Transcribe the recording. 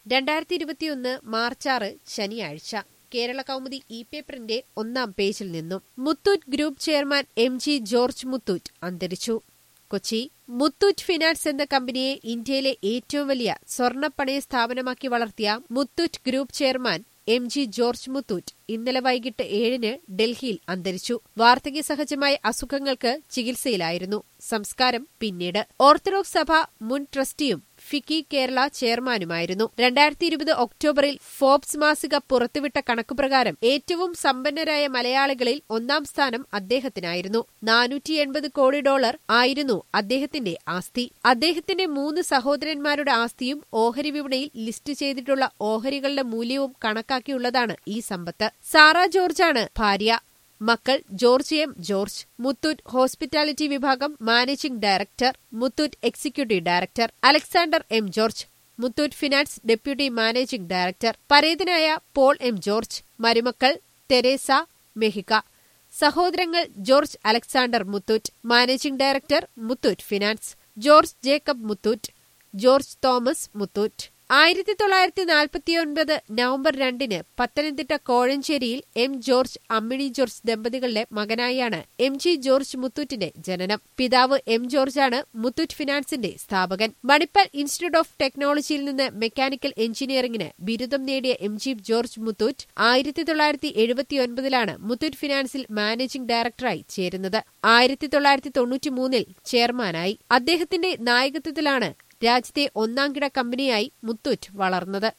രണ്ടായിരത്തി ഇരുപത്തിയൊന്ന് മാർച്ച് ആറ് ശനിയാഴ്ച കേരള കൗമുദി ഇ പേപ്പറിന്റെ ഒന്നാം പേജിൽ നിന്നും Muthoot group chairman M G George Muthoot അന്തരിച്ചു കൊച്ചി മുത്തൂറ്റ് ഫിനാൻസ് എന്ന കമ്പനിയെ ഇന്ത്യയിലെ ഏറ്റവും വലിയ സ്വർണ്ണപ്പണയ സ്ഥാപനമാക്കി വളർത്തിയ Muthoot group chairman M G George Muthoot ഇന്നലെ വൈകിട്ട് ഏഴിന് ഡൽഹിയിൽ അന്തരിച്ചു വാർദ്ധക്യ സഹജമായ അസുഖങ്ങൾക്ക് ചികിത്സയിലായിരുന്നു സംസ്കാരം പിന്നീട് ഓർത്തഡോക്സ് സഭ മുൻ ട്രസ്റ്റിയും ഫിക്കി കേരള ചെയർമാനുമായിരുന്നു രണ്ടായിരത്തി ഇരുപത് ഒക്ടോബറിൽ ഫോബ്സ് മാസിക പുറത്തുവിട്ട കണക്കുപ്രകാരം ഏറ്റവും സമ്പന്നരായ മലയാളികളിൽ ഒന്നാം സ്ഥാനം അദ്ദേഹത്തിനായിരുന്നു നാനൂറ്റി എൺപത് കോടി ഡോളർ ആയിരുന്നു അദ്ദേഹത്തിന്റെ ആസ്തി അദ്ദേഹത്തിന്റെ മൂന്ന് സഹോദരന്മാരുടെ ആസ്തിയും ഓഹരി വിപണിയിൽ ലിസ്റ്റ് ചെയ്തിട്ടുള്ള ഓഹരികളുടെ മൂല്യവും കണക്കാക്കിയുള്ളതാണ് ഈ സമ്പത്ത് സാറ ജോർജാണ് ഭാര്യ മക്കൾ George M George Muthoot hospitality വിഭാഗം managing director Muthoot executive director Alexander M George Muthoot finance deputy managing director പരേതനായ പോൾ എം ജോർജ് മരുമക്കൾ തെരേസ മെഹിക സഹോദരങ്ങൾ George Alexander Muthoot managing director Muthoot finance George Jacob Muthoot George Thomas Muthoot ആയിരത്തി തൊള്ളായിരത്തി നാൽപ്പത്തിയൊൻപത് നവംബർ രണ്ടിന് പത്തനംതിട്ട കോഴഞ്ചേരിയിൽ എം ജോർജ് അമ്മിണി ജോർജ് ദമ്പതികളുടെ മകനായാണ് എം ജി ജോർജ് മുത്തൂറ്റിന്റെ ജനനം പിതാവ് എം ജോർജാണ് മുത്തൂറ്റ് ഫിനാൻസിന്റെ സ്ഥാപകൻ മണിപ്പാൽ ഇൻസ്റ്റിറ്റ്യൂട്ട് ഓഫ് ടെക്നോളജിയിൽ നിന്ന് മെക്കാനിക്കൽ എഞ്ചിനീയറിംഗിന് ബിരുദം നേടിയ എം ജി ജോർജ് മുത്തൂറ്റ് ആയിരത്തി തൊള്ളായിരത്തി എഴുപത്തിയൊൻപതിലാണ് മുത്തൂറ്റ് ഫിനാൻസിൽ മാനേജിംഗ് ഡയറക്ടറായി ചേരുന്നത് ആയിരത്തി തൊള്ളായിരത്തി തൊണ്ണൂറ്റിമൂന്നിൽ ചെയർമാനായി അദ്ദേഹത്തിന്റെ നായകത്വത്തിലാണ് രാജ്യത്തെ ഒന്നാംകിട കമ്പനിയായി മുത്തൂറ്റ് വളർന്നത്